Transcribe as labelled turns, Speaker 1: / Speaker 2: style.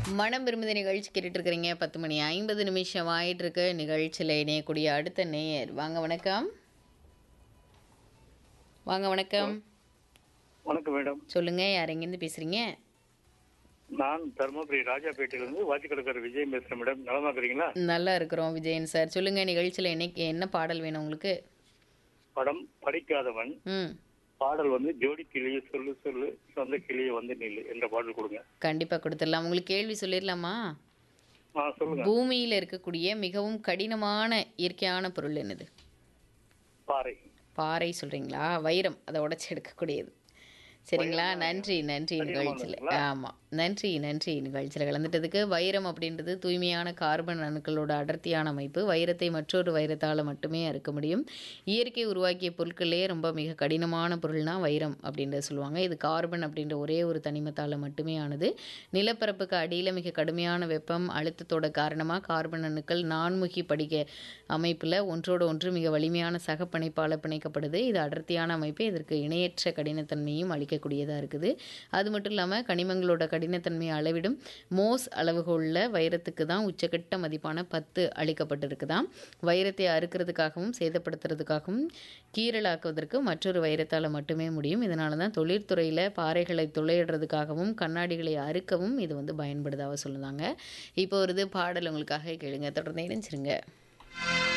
Speaker 1: மனம் விரும்புத நிகழ்ச்சி கேட்டுட்டு இருக்கிறீங்க பத்து மணி ஐம்பது நிமிஷம் ஆயிட்டு இருக்கு நிகழ்ச்சியில் இணையக்கூடிய அடுத்த நேயர் வாங்க வணக்கம் வாங்க வணக்கம்
Speaker 2: வணக்கம் மேடம்
Speaker 1: சொல்லுங்க யார் எங்கேருந்து பேசுறீங்க
Speaker 2: நான் தருமபுரி ராஜாபேட்டையிலிருந்து வாட்சிக்கடற்கர் விஜய் பேசுறேன் மேடம் நலமா இருக்கிறீங்களா
Speaker 1: நல்லா இருக்கிறோம் விஜயன் சார் சொல்லுங்க நிகழ்ச்சியில் இன்னைக்கு என்ன பாடல் வேணும் உங்களுக்கு
Speaker 2: படம் படிக்காதவன்
Speaker 1: ம்
Speaker 2: பாடல் வந்து ஜோடி கிளியை சொல்லு சொல்லு சொந்த கிளியை வந்து நில்லு என்ற பாடல் கொடுங்க
Speaker 1: கண்டிப்பாக கொடுத்துடலாம் உங்களுக்கு கேள்வி சொல்லிடலாமா
Speaker 2: ஆ சொல்லுங்க
Speaker 1: பூமியில் இருக்கக்கூடிய மிகவும் கடினமான இயற்கையான பொருள் என்னது
Speaker 2: பாறை
Speaker 1: பாறை சொல்றீங்களா வைரம் அதை உடைச்சி எடுக்கக்கூடியது சரிங்களா நன்றி நன்றி நிகழ்ச்சியில் ஆமாம் நன்றி நன்றி நிகழ்ச்சியில் கலந்துட்டதுக்கு வைரம் அப்படின்றது தூய்மையான கார்பன் அணுக்களோட அடர்த்தியான அமைப்பு வைரத்தை மற்றொரு வைரத்தால் மட்டுமே அறுக்க முடியும் இயற்கை உருவாக்கிய பொருட்களே ரொம்ப மிக கடினமான பொருள்னா வைரம் அப்படின்றத சொல்லுவாங்க இது கார்பன் அப்படின்ற ஒரே ஒரு தனிமத்தால் மட்டுமே ஆனது நிலப்பரப்புக்கு அடியில் மிக கடுமையான வெப்பம் அழுத்தத்தோட காரணமாக கார்பன் அணுக்கள் நான்முகி படிக்க அமைப்பில் ஒன்றோடு ஒன்று மிக வலிமையான சகப்பிணைப்பால் பிணைக்கப்படுது இது அடர்த்தியான அமைப்பு இதற்கு இணையற்ற கடினத்தன்மையும் அளிக்கக்கூடியதாக இருக்குது அது மட்டும் இல்லாமல் கனிமங்களோட கடினத்தன்மையை அளவிடும் மோஸ் அளவுகோலில் வைரத்துக்கு தான் உச்சக்கட்ட மதிப்பான பத்து அளிக்கப்பட்டிருக்குதாம் வைரத்தை அறுக்கிறதுக்காகவும் சேதப்படுத்துறதுக்காகவும் கீறலாக்குவதற்கு மற்றொரு வைரத்தால் மட்டுமே முடியும் இதனால தான் தொழிற்துறையில் பாறைகளை துளையிடுறதுக்காகவும் கண்ணாடிகளை அறுக்கவும் இது வந்து பயன்படுதாக சொல்லுதாங்க இப்போ ஒரு இது பாடல் உங்களுக்காக கேளுங்க தொடர்ந்து இணைஞ்சிருங்க